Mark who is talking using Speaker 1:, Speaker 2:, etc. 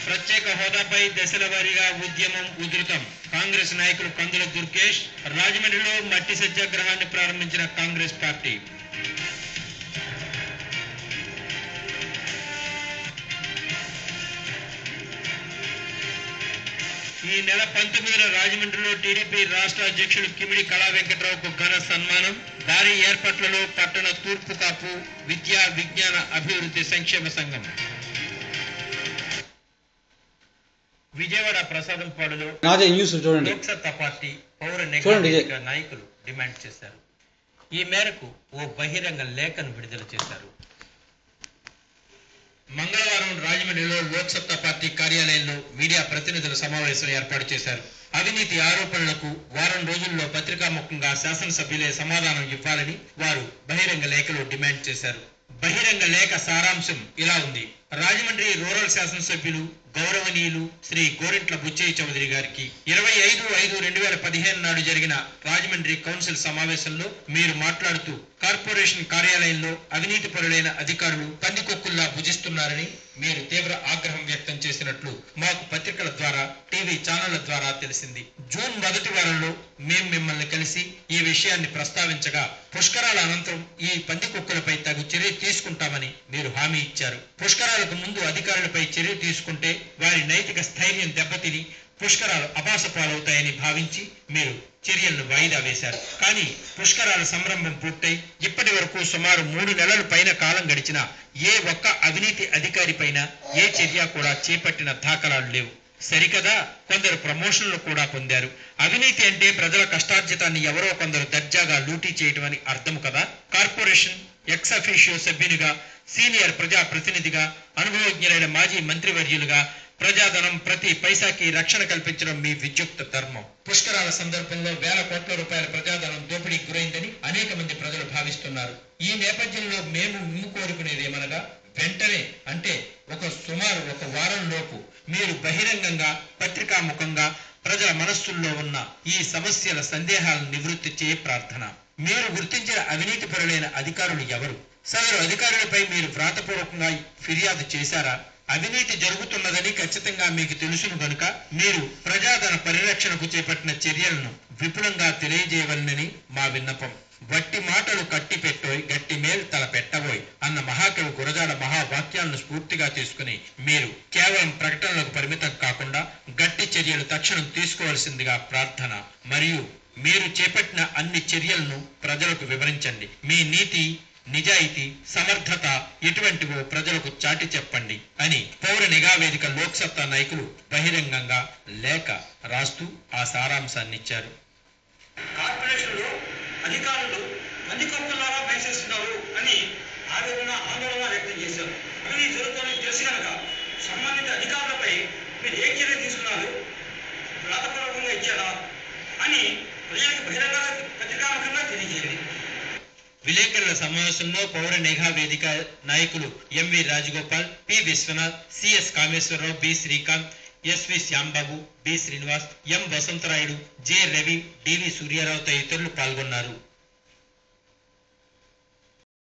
Speaker 1: ప్రత్యేక హోదాపై దశల వారీగా ఉద్యమం ఉధృతం కాంగ్రెస్ నాయకులు కందుల దుర్గేష్ రాజమండ్రిలో మట్టి సత్యాగ్రహాన్ని ప్రారంభించిన కాంగ్రెస్ పార్టీ ఈ నెల పంతొమ్మిదిన రాజమండ్రిలో టీడీపీ రాష్ట్ర అధ్యక్షుడు కిమిడి కళా వెంకట్రావుకు ఘన సన్మానం భారీ ఏర్పాట్లలో పట్టణ తూర్పు కాపు విద్యా విజ్ఞాన అభివృద్ధి సంక్షేమ సంఘం విజయవాడ ప్రసాదంపాడులో
Speaker 2: నాదే న్యూస్ చూడండి
Speaker 1: లోక్సత్తా పార్టీ పౌర
Speaker 2: చూడండి, ఇదే.
Speaker 1: నిగమ నాయకులు డిమాండ్ చేశారు ఈ మేరకు ఓ బహిరంగ లేఖను విడుదల చేశారు మంగళవారం రాజమండ్రిలో లోక్సత్తా పార్టీ కార్యాలయంలో మీడియా ప్రతినిధుల సమావేశం ఏర్పాటు చేశారు అవినీతి ఆరోపణలకు వారం రోజుల్లో పత్రికాముఖంగా శాసనసభ్యులే సమాధానం ఇవ్వాలని వారు బహిరంగ లేఖలో డిమాండ్ చేశారు బహిరంగ లేఖ సారాంశం ఇలా ఉంది రాజమండ్రి రూరల్ శాసనసభ్యులు గౌరవనీయులు శ్రీ గోరింట్ల బుచ్చయ్య చౌదరి గారికి ఇరవై ఐదు ఐదు రెండు వేల పదిహేను నాడు జరిగిన రాజమండ్రి కౌన్సిల్ సమావేశంలో మీరు మాట్లాడుతూ కార్పొరేషన్ కార్యాలయంలో అవినీతి పరులైన అధికారులు పందికొక్కుల్లా భుజిస్తున్నారని మీరు తీవ్ర ఆగ్రహం వ్యక్తం చేసినట్లు మాకు పత్రికల ద్వారా టీవీ ఛానళ్ల ద్వారా తెలిసింది జూన్ మొదటి వారంలో మేము మిమ్మల్ని కలిసి ఈ విషయాన్ని ప్రస్తావించగా పుష్కరాల అనంతరం ఈ పందికొక్కులపై తగు చర్య తీసుకుంటామని మీరు హామీ ఇచ్చారు పుష్కరాలకు ముందు అధికారులపై చర్య తీసుకుంటే వారి నైతిక స్థైర్యం దెబ్బతిని పుష్కరాలు అపాస పాలవుతాయని భావించి మీరు చర్యలను వాయిదా వేశారు కానీ పుష్కరాల సంరంభం పూర్తయి ఇప్పటి వరకు సుమారు మూడు నెలల పైన కాలం గడిచినా ఏ ఒక్క అవినీతి అధికారి పైన ఏ చర్య కూడా చేపట్టిన దాఖలాలు లేవు సరికదా కొందరు ప్రమోషన్లు కూడా పొందారు అవినీతి అంటే ప్రజల కష్టార్జితాన్ని ఎవరో కొందరు దర్జాగా లూటీ చేయటం అని అర్థం కదా కార్పొరేషన్ ఎక్స్ అఫీషియో సభ్యునిగా సీనియర్ ప్రజా ప్రతినిధిగా అనుభవజ్ఞులైన మాజీ మంత్రివర్యులుగా ప్రజాధనం ప్రతి పైసాకి రక్షణ కల్పించడం మీ విద్యుక్త ధర్మం పుష్కరాల సందర్భంలో వేల కోట్ల రూపాయల ప్రజాధనం దోపిడీకి గురైందని అనేక మంది ప్రజలు భావిస్తున్నారు ఈ నేపథ్యంలో మేము మిమ్ము కోరుకునేదేమనగా వెంటనే అంటే ఒక సుమారు ఒక వారం లోపు మీరు బహిరంగంగా పత్రికాముఖంగా ప్రజల మనస్సుల్లో ఉన్న ఈ సమస్యల సందేహాలను నివృత్తి చేయ ప్రార్థన మీరు గుర్తించిన అవినీతి పరులైన అధికారులు ఎవరు సదరు అధికారులపై మీరు వ్రాతపూర్వకంగా ఫిర్యాదు చేశారా అవినీతి జరుగుతున్నదని ఖచ్చితంగా మీకు తెలుసును గనుక మీరు ప్రజాధన పరిరక్షణకు చేపట్టిన చర్యలను విపులంగా తెలియజేయవలనని మా విన్నపం వట్టి మాటలు కట్టి పెట్టోయ్ గట్టి మేలు తల పెట్టబోయ్ అన్న మహాకవి గురజాడ మహావాక్యాలను స్ఫూర్తిగా తీసుకుని మీరు కేవలం ప్రకటనలకు పరిమితం కాకుండా గట్టి చర్యలు తక్షణం తీసుకోవాల్సిందిగా ప్రార్థన మరియు మీరు చేపట్టిన అన్ని చర్యలను ప్రజలకు వివరించండి మీ నీతి నిజాయితీ సమర్థత ఎటువంటివో ప్రజలకు చాటి చెప్పండి అని పౌర నిఘా వేదిక లోక్సత్తా నాయకులు బహిరంగంగా లేఖ రాస్తూ ఆ సారాంశాన్ని ఇచ్చారు
Speaker 3: కార్పొరేషన్లో అధికారులు పందికొక్కులాగా పనిచేస్తున్నారు అని ఆవేదన ఆందోళన వ్యక్తం చేశారు అవినీతి జరుగుతుందని తెలిసి కనుక సంబంధిత అధికారులపై మీరు ఏ చర్య తీసుకున్నారు వ్రాతపూర్వకంగా ఇచ్చారా అని ప్రజలకు బహిరంగ పత్రికాముఖంగా తెలియజేయండి
Speaker 1: విలేకరుల సమావేశంలో పౌర నిఘా వేదిక నాయకులు MV Rajagopal P Viswanath CS Kameswararao B Srikanth SV Shyambabu B Srinivas M Vasantharayudu J Ravi DV Suryarao తదితరులు పాల్గొన్నారు